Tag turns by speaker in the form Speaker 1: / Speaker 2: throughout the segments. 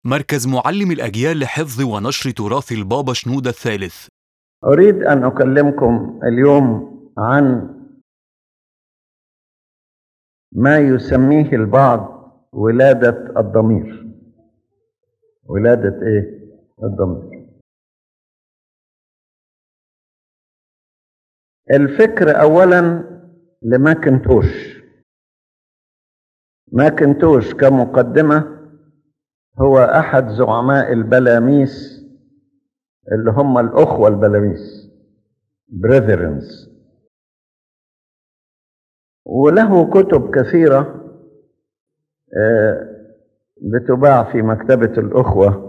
Speaker 1: مركز معلم الأجيال لحفظ ونشر تراث البابا شنودة الثالث
Speaker 2: أريد أن أكلمكم اليوم عن ما يسميه البعض ولادة الضمير ولادة إيه؟ الضمير الفكر أولا لماكنتوش ماكنتوش كمقدمة هو أحد زعماء البلاميس اللي هم الأخوة البلاميس بريذرنز وله كتب كثيرة بتباع في مكتبة الأخوة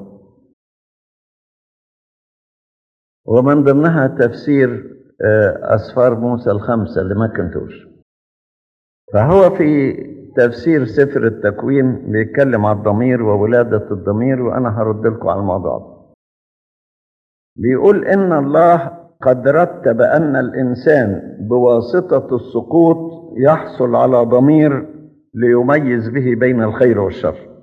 Speaker 2: ومن ضمنها تفسير أسفار موسى الخمسة لماكنتوش فهو في تفسير سفر التكوين بيتكلم على الضمير وولادة الضمير وأنا هرد لكم على الموضوع ده بيقول إن الله قد رتب أن الإنسان بواسطة السقوط يحصل على ضمير ليميز به بين الخير والشر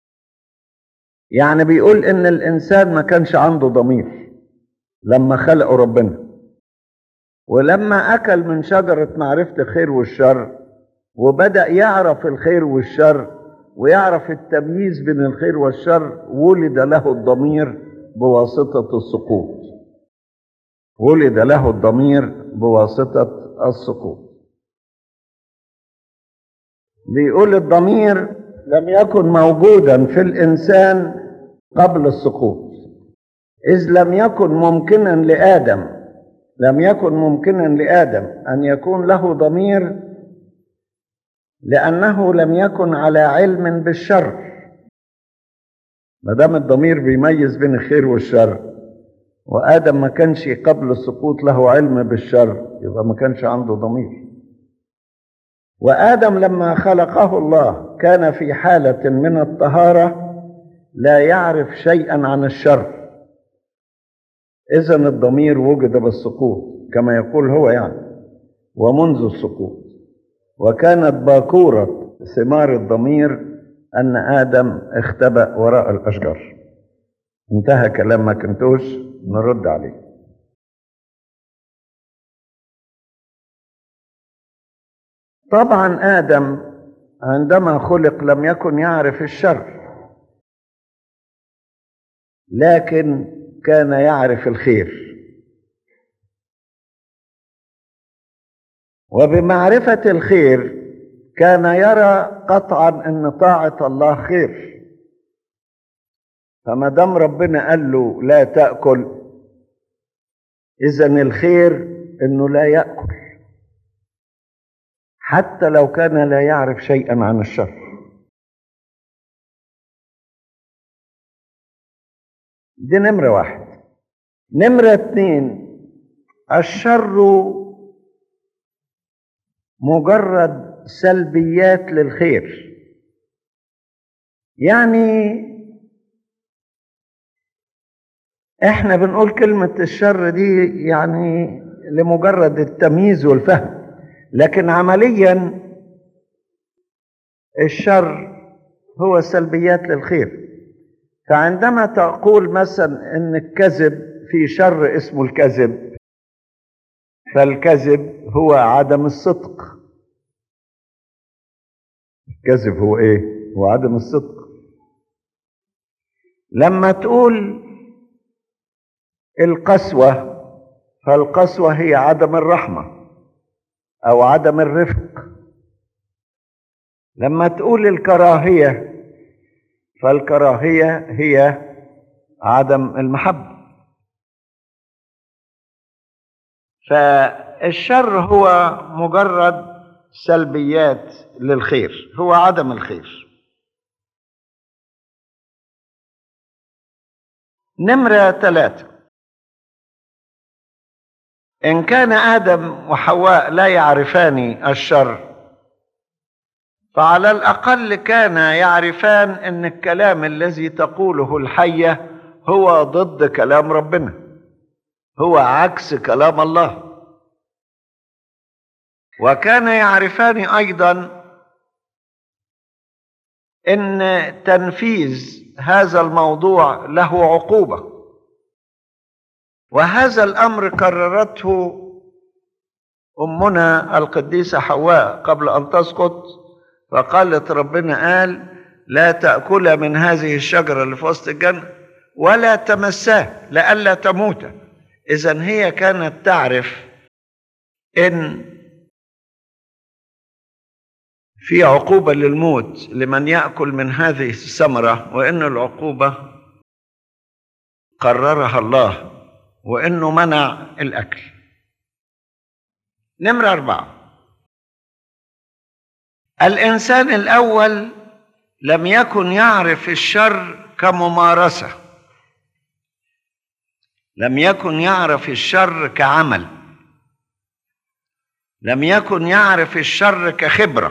Speaker 2: يعني بيقول إن الإنسان ما كانش عنده ضمير لما خلقه ربنا ولما أكل من شجرة معرفة الخير والشر وبدأ يعرف الخير والشر ويعرف التمييز بين الخير والشر ولد له الضمير بواسطة السقوط ولد له الضمير بواسطة السقوط بيقول الضمير لم يكن موجودا في الإنسان قبل السقوط إذ لم يكن ممكنا لآدم لم يكن ممكنا لآدم أن يكون له ضمير لأنه لم يكن على علم بالشر ما دام الضمير بيميز بين الخير والشر وآدم ما كانش قبل السقوط له علم بالشر يبقى ما كانش عنده ضمير وآدم لما خلقه الله كان في حالة من الطهارة لا يعرف شيئا عن الشر إذا الضمير وجد بالسقوط كما يقول هو يعني ومنذ السقوط وكانت باكورة ثمار الضمير أن آدم اختبأ وراء الأشجار انتهى كلام ماكنتوش نرد عليه طبعا آدم عندما خلق لم يكن يعرف الشر لكن كان يعرف الخير وبمعرفة الخير كان يرى قطعا ان طاعة الله خير فما دام ربنا قال له لا تأكل إذا الخير انه لا يأكل حتى لو كان لا يعرف شيئا عن الشر دي نمرة واحد نمرة اتنين الشر مجرد سلبيات للخير يعني احنا بنقول كلمة الشر دي يعني لمجرد التمييز والفهم لكن عمليا الشر هو سلبيات للخير فعندما تقول مثلا ان الكذب في شر اسمه الكذب فالكذب هو عدم الصدق الكذب هو ايه هو عدم الصدق لما تقول القسوة فالقسوة هي عدم الرحمة أو عدم الرفق لما تقول الكراهية فالكراهية هي عدم المحبة فالشر هو مجرد سلبيات للخير هو عدم الخير نمرة ثلاثة إن كان آدم وحواء لا يعرفان الشر فعلى الأقل كان يعرفان أن الكلام الذي تقوله الحية هو ضد كلام ربنا هو عكس كلام الله وكان يعرفان ايضا ان تنفيذ هذا الموضوع له عقوبة وهذا الأمر كررته أمنا القديسة حواء قبل أن تسقط فقالت ربنا قال لا تأكل من هذه الشجرة اللي في وسط الجنة ولا تمساه لئلا تموت إذا هي كانت تعرف إن في عقوبة للموت لمن يأكل من هذه الثمرة وإن العقوبة قررها الله وإنه منع الأكل نمرة أربعة الإنسان الأول لم يكن يعرف الشر كممارسة لم يكن يعرف الشر كعمل لم يكن يعرف الشر كخبره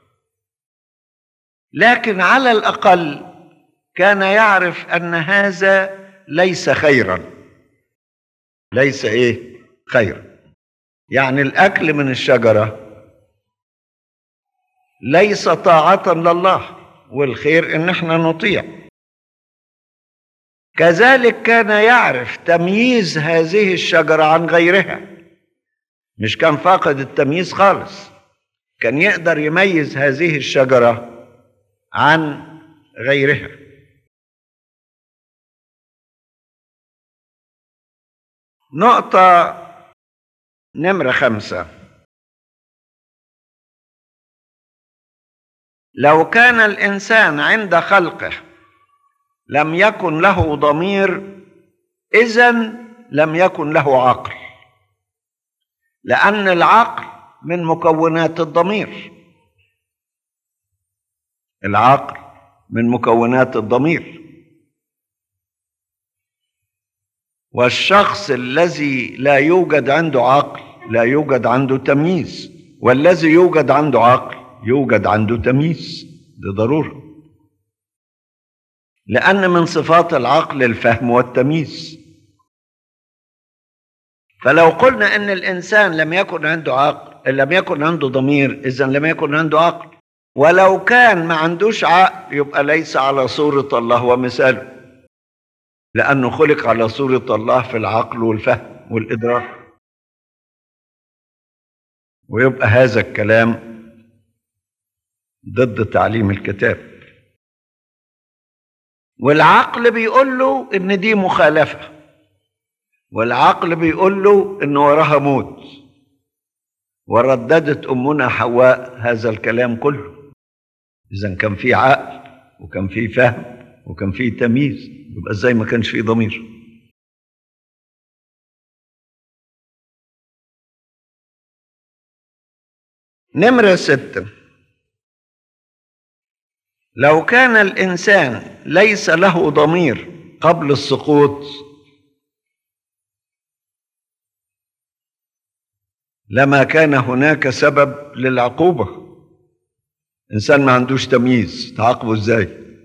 Speaker 2: لكن على الاقل كان يعرف ان هذا ليس خيرا ليس ايه خيرا يعني الاكل من الشجره ليس طاعه لله والخير ان احنا نطيع كذلك كان يعرف تمييز هذه الشجره عن غيرها مش كان فاقد التمييز خالص كان يقدر يميز هذه الشجره عن غيرها نقطة نمرة خمسة لو كان الإنسان عند خلقه لم يكن له ضمير إذا لم يكن له عقل لأن العقل من مكونات الضمير العقل من مكونات الضمير والشخص الذي لا يوجد عنده عقل لا يوجد عنده تمييز والذي يوجد عنده عقل يوجد عنده تمييز ده ضروره لان من صفات العقل الفهم والتمييز فلو قلنا ان الانسان لم يكن عنده عقل لم يكن عنده ضمير اذا لم يكن عنده عقل ولو كان ما عندوش عقل يبقى ليس على صورة الله ومثاله لأنه خلق على صورة الله في العقل والفهم والإدراك ويبقى هذا الكلام ضد تعليم الكتاب والعقل بيقول له ان دي مخالفة والعقل بيقول له ان وراها موت ورددت امنا حواء هذا الكلام كله اذا كان في عقل وكان في فهم وكان في تمييز يبقى ازاي ما كانش في ضمير نمرة ستة لو كان الإنسان ليس له ضمير قبل السقوط لما كان هناك سبب للعقوبه انسان ما عندوش تمييز تعاقبه ازاي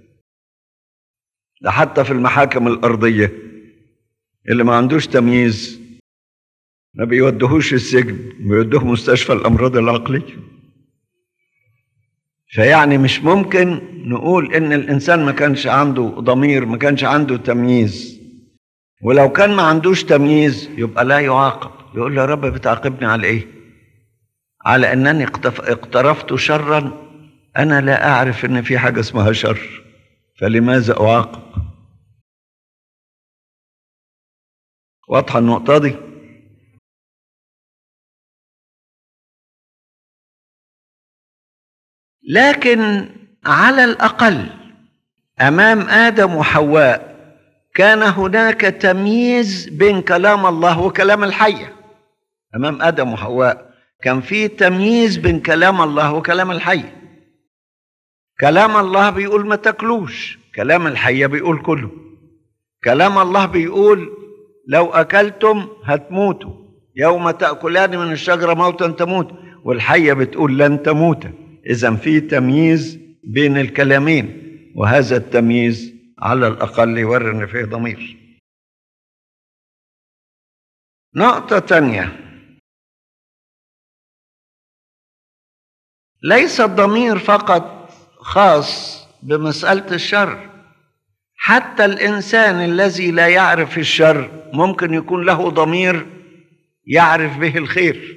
Speaker 2: ده حتى في المحاكم الارضيه اللي ما عندوش تمييز ما بيودهوش السجن بيودوه مستشفى الامراض العقليه فيعني مش ممكن نقول ان الانسان ما كانش عنده ضمير ما كانش عنده تمييز ولو كان ما عندوش تمييز يبقى لا يعاقب يقول له يا رب بتعاقبني على ايه على انني اقترفت شرا أنا لا أعرف إن في حاجة اسمها شر فلماذا أعاقب؟ واضحة النقطة دي؟ لكن على الأقل أمام آدم وحواء كان هناك تمييز بين كلام الله وكلام الحية أمام آدم وحواء كان في تمييز بين كلام الله وكلام الحية كلام الله بيقول ما تاكلوش كلام الحية بيقول كله كلام الله بيقول لو أكلتم هتموتوا يوم تأكلان من الشجرة موتا تموت والحية بتقول لن تموت إذا في تمييز بين الكلامين وهذا التمييز على الأقل يوري إن فيه ضمير نقطة تانية ليس الضمير فقط خاص بمسألة الشر حتى الانسان الذي لا يعرف الشر ممكن يكون له ضمير يعرف به الخير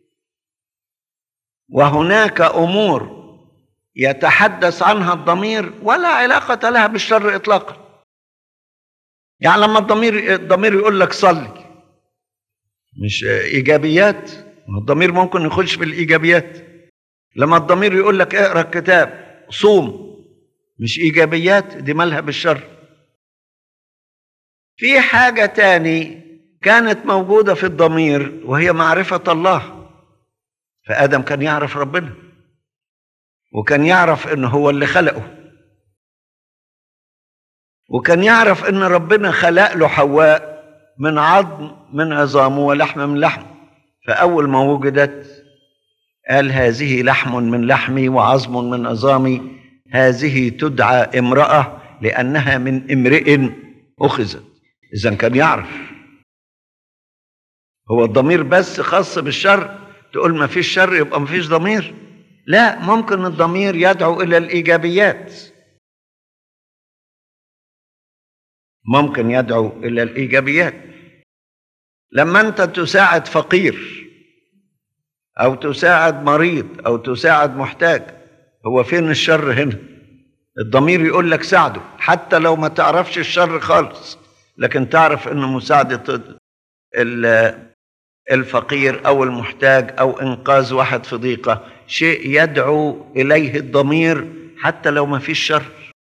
Speaker 2: وهناك امور يتحدث عنها الضمير ولا علاقه لها بالشر اطلاقا يعني لما الضمير الضمير يقول لك صلي مش ايجابيات الضمير ممكن يخش في الايجابيات لما الضمير يقول لك اقرا الكتاب صوم مش ايجابيات دي مالها بالشر في حاجه تاني كانت موجوده في الضمير وهي معرفه الله فادم كان يعرف ربنا وكان يعرف ان هو اللي خلقه وكان يعرف ان ربنا خلق له حواء من عظم من عظامه ولحم من لحمه فاول ما وجدت قال هذه لحم من لحمي وعظم من عظامي هذه تدعى امراه لانها من امرئ اخذت اذا كان يعرف هو الضمير بس خاص بالشر تقول ما فيش شر يبقى ما فيش ضمير لا ممكن الضمير يدعو الى الايجابيات ممكن يدعو الى الايجابيات لما انت تساعد فقير او تساعد مريض او تساعد محتاج هو فين الشر هنا الضمير يقول لك ساعده حتى لو ما تعرفش الشر خالص لكن تعرف ان مساعده الفقير او المحتاج او انقاذ واحد في ضيقه شيء يدعو اليه الضمير حتى لو ما فيش شر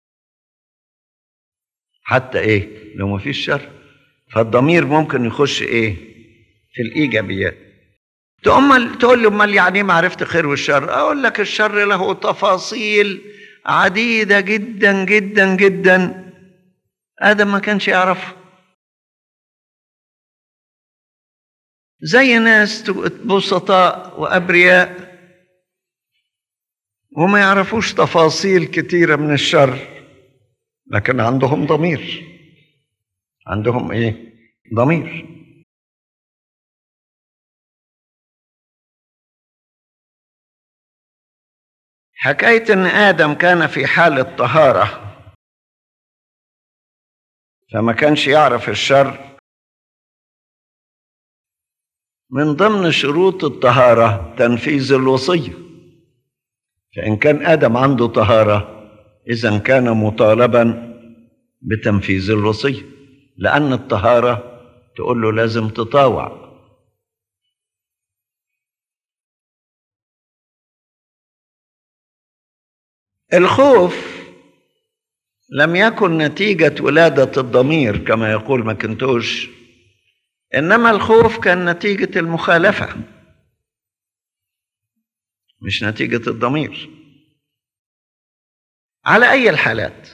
Speaker 2: حتى ايه لو ما فيش شر فالضمير ممكن يخش ايه في الايجابيات تقوم تقول لي امال يعني ايه معرفه الخير والشر اقول لك الشر له تفاصيل عديده جدا جدا جدا ادم ما كانش يعرفها زي ناس بسطاء وابرياء وما يعرفوش تفاصيل كتيره من الشر لكن عندهم ضمير عندهم ايه ضمير حكايه ان ادم كان في حاله طهاره فما كانش يعرف الشر من ضمن شروط الطهاره تنفيذ الوصيه فان كان ادم عنده طهاره اذا كان مطالبا بتنفيذ الوصيه لان الطهاره تقول له لازم تطاوع الخوف لم يكن نتيجه ولاده الضمير كما يقول ماكنتوش انما الخوف كان نتيجه المخالفه مش نتيجه الضمير على اي الحالات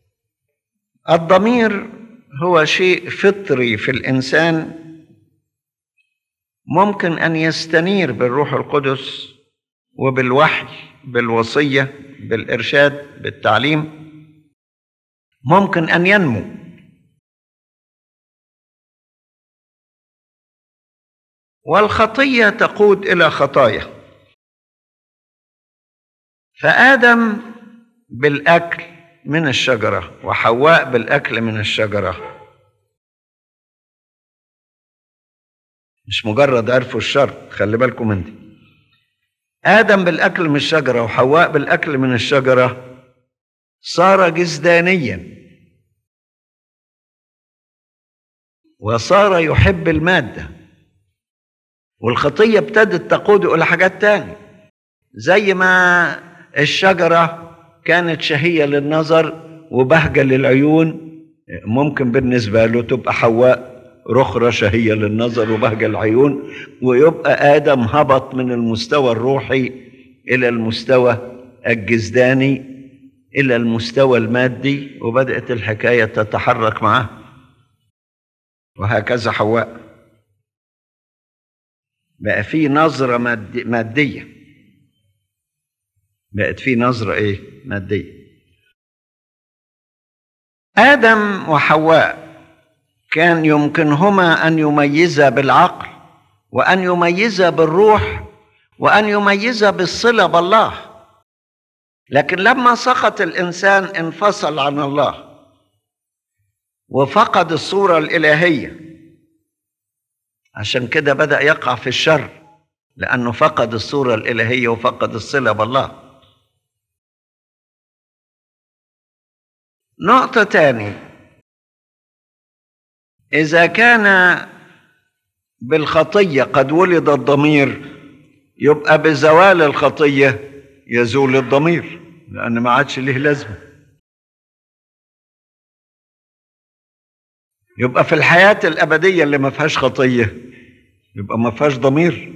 Speaker 2: الضمير هو شيء فطري في الانسان ممكن ان يستنير بالروح القدس وبالوحي بالوصيه بالارشاد بالتعليم ممكن ان ينمو والخطيه تقود الى خطايا فادم بالاكل من الشجره وحواء بالاكل من الشجره مش مجرد عرفوا الشر خلي بالكم من دي ادم بالاكل من الشجره وحواء بالاكل من الشجره صار جسدانيا وصار يحب الماده والخطيه ابتدت تقوده الى حاجات تانية زي ما الشجره كانت شهيه للنظر وبهجه للعيون ممكن بالنسبه له تبقى حواء رخرة شهية للنظر وبهجة العيون ويبقى آدم هبط من المستوى الروحي إلى المستوى الجسداني إلى المستوى المادي وبدأت الحكاية تتحرك معه وهكذا حواء بقى في نظرة مادي مادية بقت في نظرة إيه مادية آدم وحواء كان يمكنهما ان يميزا بالعقل وان يميزا بالروح وان يميزا بالصله بالله لكن لما سقط الانسان انفصل عن الله وفقد الصورة الإلهية عشان كده بدأ يقع في الشر لأنه فقد الصورة الإلهية وفقد الصلة بالله نقطة تاني إذا كان بالخطية قد ولد الضمير يبقى بزوال الخطية يزول الضمير لأن ما عادش ليه لازمة يبقى في الحياة الأبدية اللي ما فيهاش خطية يبقى ما فيهاش ضمير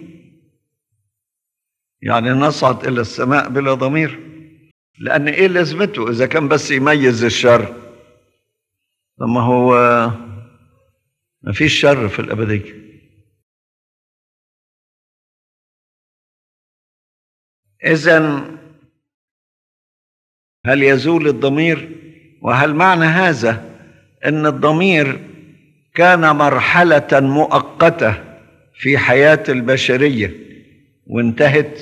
Speaker 2: يعني نصعد إلى السماء بلا ضمير لأن إيه لازمته إذا كان بس يميز الشر طب ما هو ما فيش شر في الأبدية إذا هل يزول الضمير وهل معنى هذا أن الضمير كان مرحلة مؤقتة في حياة البشرية وانتهت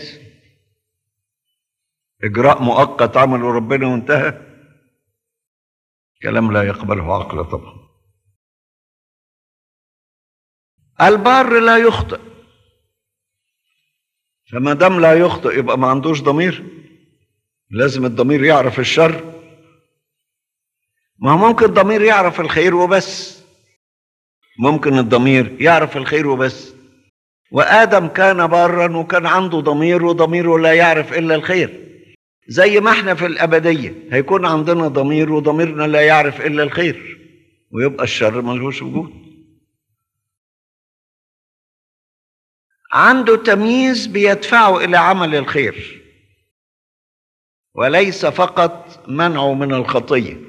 Speaker 2: إجراء مؤقت عمله ربنا وانتهى كلام لا يقبله عقل طبعا البار لا يخطئ فما دام لا يخطئ يبقى ما عندوش ضمير لازم الضمير يعرف الشر ما هو ممكن الضمير يعرف الخير وبس ممكن الضمير يعرف الخير وبس وآدم كان بارا وكان عنده ضمير وضميره لا يعرف إلا الخير زي ما احنا في الأبدية هيكون عندنا ضمير وضميرنا لا يعرف إلا الخير ويبقى الشر ملهوش وجود عنده تمييز بيدفعه إلى عمل الخير وليس فقط منعه من الخطية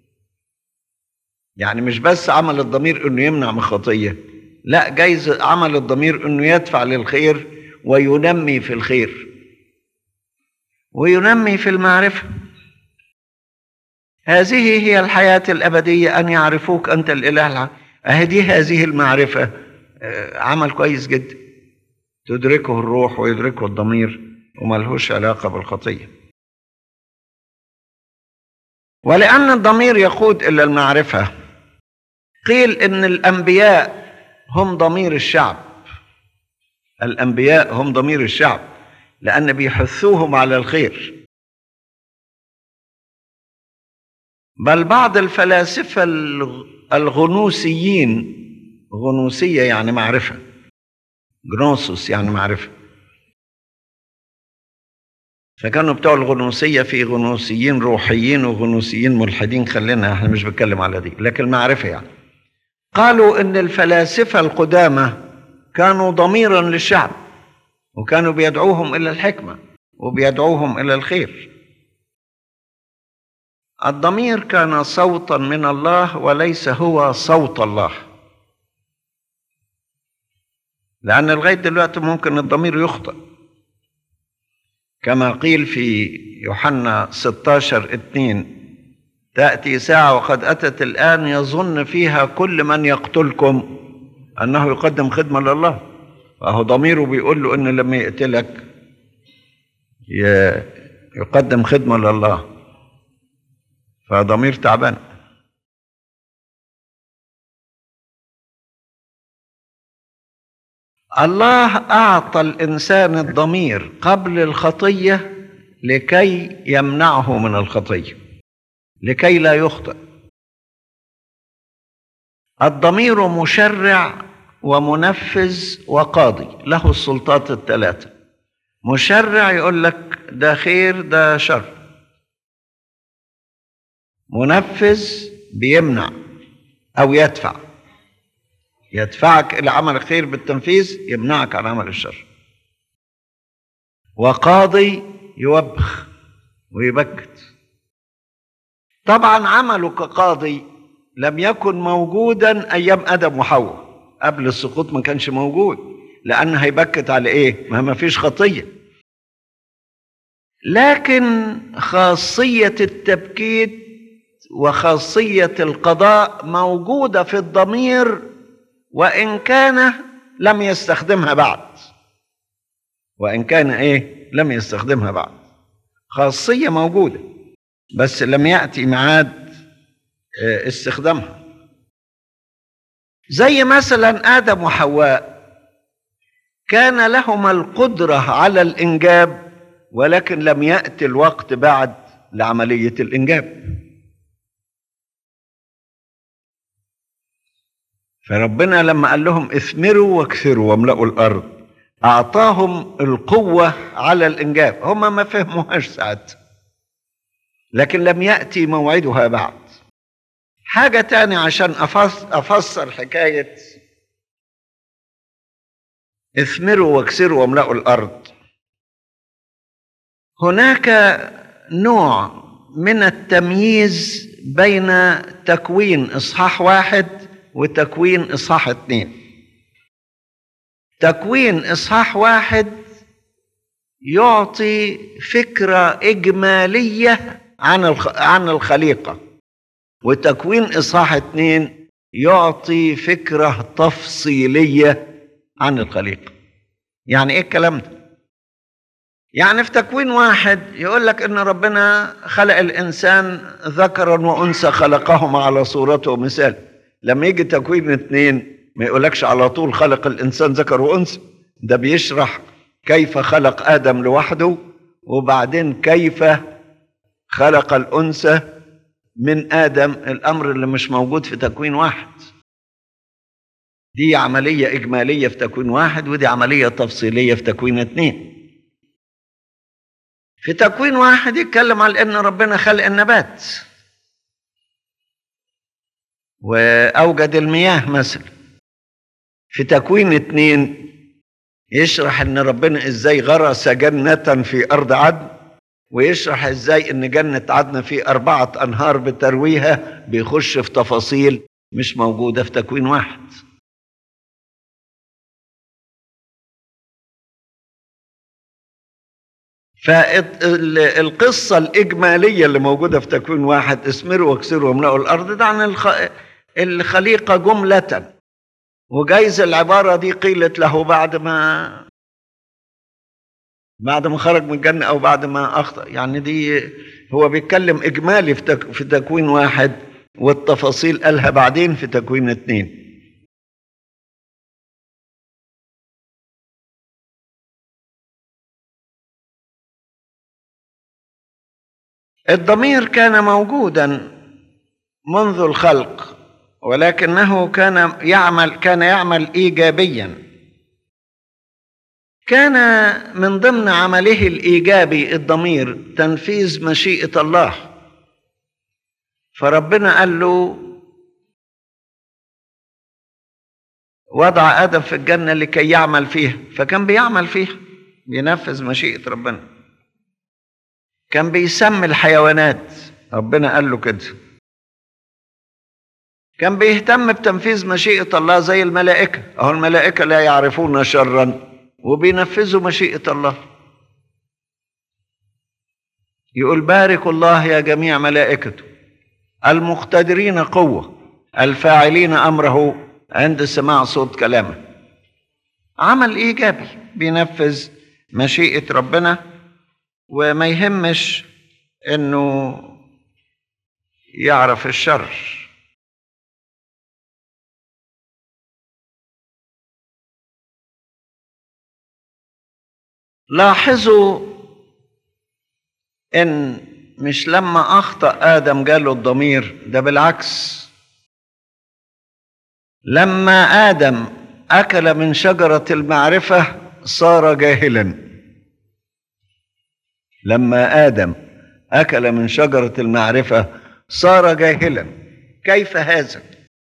Speaker 2: يعني مش بس عمل الضمير انه يمنع من الخطية لا جايز عمل الضمير انه يدفع للخير وينمي في الخير وينمي في المعرفة هذه هي الحياة الأبدية أن يعرفوك أنت الإله الع... أهدي هذه المعرفة عمل كويس جدا تدركه الروح ويدركه الضمير وملهوش علاقة بالخطية ولأن الضمير يقود إلى المعرفة قيل إن الأنبياء هم ضمير الشعب الأنبياء هم ضمير الشعب لأن بيحثوهم على الخير بل بعض الفلاسفة الغنوسيين غنوسية يعني معرفة جنوسوس يعني معرفة فكانوا بتوع الغنوسية في غنوسيين روحيين وغنوسيين ملحدين خلينا احنا مش بتكلم على دي لكن المعرفة يعني قالوا ان الفلاسفة القدامى كانوا ضميرا للشعب وكانوا بيدعوهم الى الحكمة وبيدعوهم الى الخير الضمير كان صوتا من الله وليس هو صوت الله لأن لغاية دلوقتي ممكن الضمير يخطئ كما قيل في يوحنا 16 2 تأتي ساعة وقد أتت الآن يظن فيها كل من يقتلكم أنه يقدم خدمة لله فهو ضميره بيقول له إن لما يقتلك يقدم خدمة لله فضمير تعبان الله أعطى الإنسان الضمير قبل الخطية لكي يمنعه من الخطية لكي لا يخطئ الضمير مشرع ومنفذ وقاضي له السلطات الثلاثة مشرع يقول لك ده خير ده شر منفذ بيمنع أو يدفع يدفعك إلى عمل الخير بالتنفيذ يمنعك عن عمل الشر وقاضي يوبخ ويبكت طبعا عمله كقاضي لم يكن موجودا أيام آدم وحواء قبل السقوط ما كانش موجود لأن هيبكت على إيه؟ ما ما فيش خطية لكن خاصية التبكيت وخاصية القضاء موجودة في الضمير وإن كان لم يستخدمها بعد وإن كان إيه لم يستخدمها بعد خاصية موجودة بس لم يأتي معاد استخدامها زي مثلا ادم وحواء كان لهما القدره على الانجاب ولكن لم ياتي الوقت بعد لعمليه الانجاب فربنا لما قال لهم اثمروا واكثروا واملأوا الارض اعطاهم القوه على الانجاب هم ما فهموهاش ساعتها لكن لم ياتي موعدها بعد حاجه تاني عشان افسر حكايه اثمروا واكسروا واملأوا الارض هناك نوع من التمييز بين تكوين اصحاح واحد وتكوين اصحاح اتنين تكوين اصحاح واحد يعطي فكره اجماليه عن عن الخليقه وتكوين اصحاح اتنين يعطي فكره تفصيليه عن الخليقه يعني ايه الكلام ده يعني في تكوين واحد يقول لك ان ربنا خلق الانسان ذكرا وانثى خلقهما على صورته ومثال لما يجي تكوين اتنين ما يقولكش على طول خلق الانسان ذكر وانثى ده بيشرح كيف خلق ادم لوحده وبعدين كيف خلق الانثى من ادم الامر اللي مش موجود في تكوين واحد دي عمليه اجماليه في تكوين واحد ودي عمليه تفصيليه في تكوين اتنين في تكوين واحد يتكلم على ان ربنا خلق النبات واوجد المياه مثلا في تكوين اتنين يشرح ان ربنا ازاي غرس جنة في ارض عدن ويشرح ازاي ان جنة عدن في اربعة انهار بترويها بيخش في تفاصيل مش موجودة في تكوين واحد فالقصة الإجمالية اللي موجودة في تكوين واحد اسمروا واكسروا واملأوا الأرض ده عن الخليقة جملة وجايز العبارة دي قيلت له بعد ما بعد ما خرج من الجنة أو بعد ما أخطأ يعني دي هو بيتكلم إجمالي في, تك في تكوين واحد والتفاصيل قالها بعدين في تكوين اتنين الضمير كان موجودا منذ الخلق ولكنه كان يعمل كان يعمل ايجابيا كان من ضمن عمله الايجابي الضمير تنفيذ مشيئه الله فربنا قال له وضع ادم في الجنه لكي يعمل فيها فكان بيعمل فيها بينفذ مشيئه ربنا كان بيسمي الحيوانات ربنا قال له كده كان بيهتم بتنفيذ مشيئة الله زي الملائكة أهو الملائكة لا يعرفون شرا وبينفذوا مشيئة الله يقول بارك الله يا جميع ملائكته المقتدرين قوة الفاعلين أمره عند سماع صوت كلامه عمل إيجابي بينفذ مشيئة ربنا وما يهمش إنه يعرف الشر لاحظوا ان مش لما اخطا ادم جاله الضمير ده بالعكس لما ادم اكل من شجره المعرفه صار جاهلا لما ادم اكل من شجره المعرفه صار جاهلا كيف هذا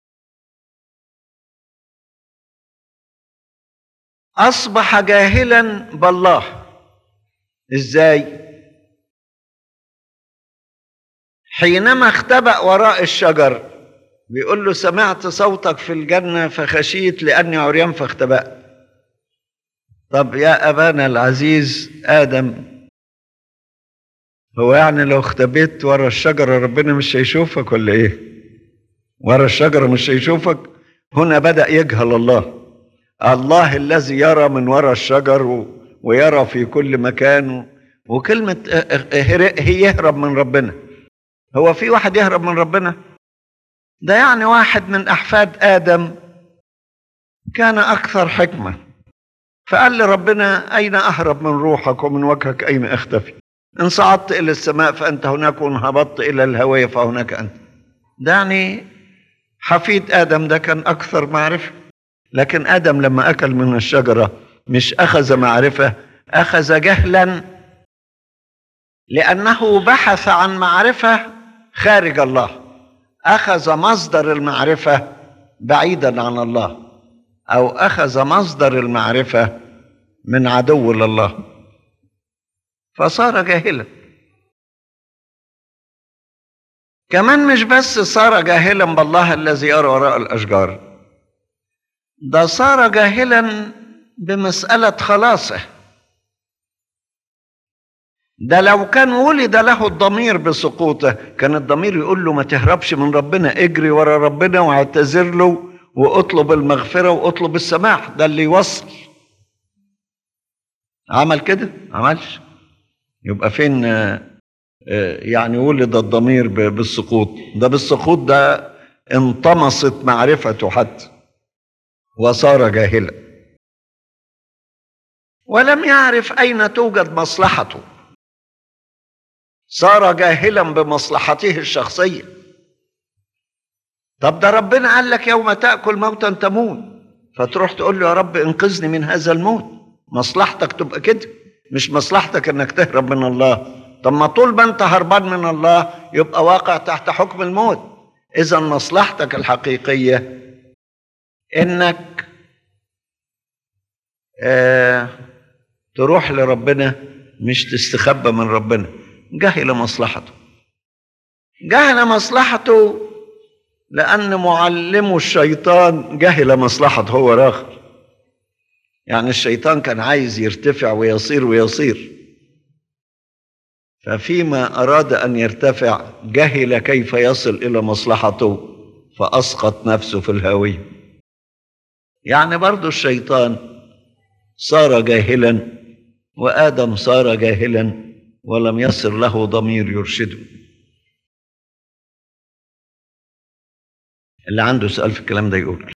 Speaker 2: اصبح جاهلا بالله ازاي حينما اختبأ وراء الشجر بيقول له سمعت صوتك في الجنة فخشيت لأني عريان فاختبأت طب يا أبانا العزيز آدم هو يعني لو اختبيت ورا الشجرة ربنا مش هيشوفك ولا ايه ورا الشجرة مش هيشوفك هنا بدأ يجهل الله الله الذي يرى من وراء الشجر ويرى في كل مكان وكلمة هي يهرب من ربنا هو في واحد يهرب من ربنا ده يعني واحد من أحفاد آدم كان أكثر حكمة فقال لربنا أين أهرب من روحك ومن وجهك أين أختفي إن صعدت إلى السماء فأنت هناك وإن هبطت إلى الهوية فهناك أنت ده يعني حفيد آدم ده كان أكثر معرفة لكن آدم لما أكل من الشجرة مش أخذ معرفة أخذ جهلا لأنه بحث عن معرفة خارج الله أخذ مصدر المعرفة بعيدا عن الله أو أخذ مصدر المعرفة من عدو لله فصار جاهلا كمان مش بس صار جاهلا بالله الذي يرى وراء الأشجار ده صار جاهلا بمسألة خلاصه ده لو كان ولد له الضمير بسقوطه كان الضمير يقول له ما تهربش من ربنا اجري ورا ربنا واعتذر له واطلب المغفرة واطلب السماح ده اللي يوصل عمل كده عملش يبقى فين يعني ولد الضمير بالسقوط ده بالسقوط ده انطمست معرفته حتى وصار جاهلا ولم يعرف اين توجد مصلحته صار جاهلا بمصلحته الشخصيه طب ده ربنا قال لك يوم تاكل موتا تموت فتروح تقول له يا رب انقذني من هذا الموت مصلحتك تبقى كده مش مصلحتك انك تهرب من الله طب ما طول ما انت هربان من الله يبقى واقع تحت حكم الموت اذا مصلحتك الحقيقيه انك آه تروح لربنا مش تستخبى من ربنا جهل مصلحته جهل مصلحته لأن معلمه الشيطان جهل مصلحته هو راخر يعني الشيطان كان عايز يرتفع ويصير ويصير ففيما أراد أن يرتفع جهل كيف يصل إلى مصلحته فأسقط نفسه في الهاوية يعني برضو الشيطان صار جاهلا وآدم صار جاهلا ولم يصر له ضمير يرشده اللي عنده سؤال في الكلام ده يقول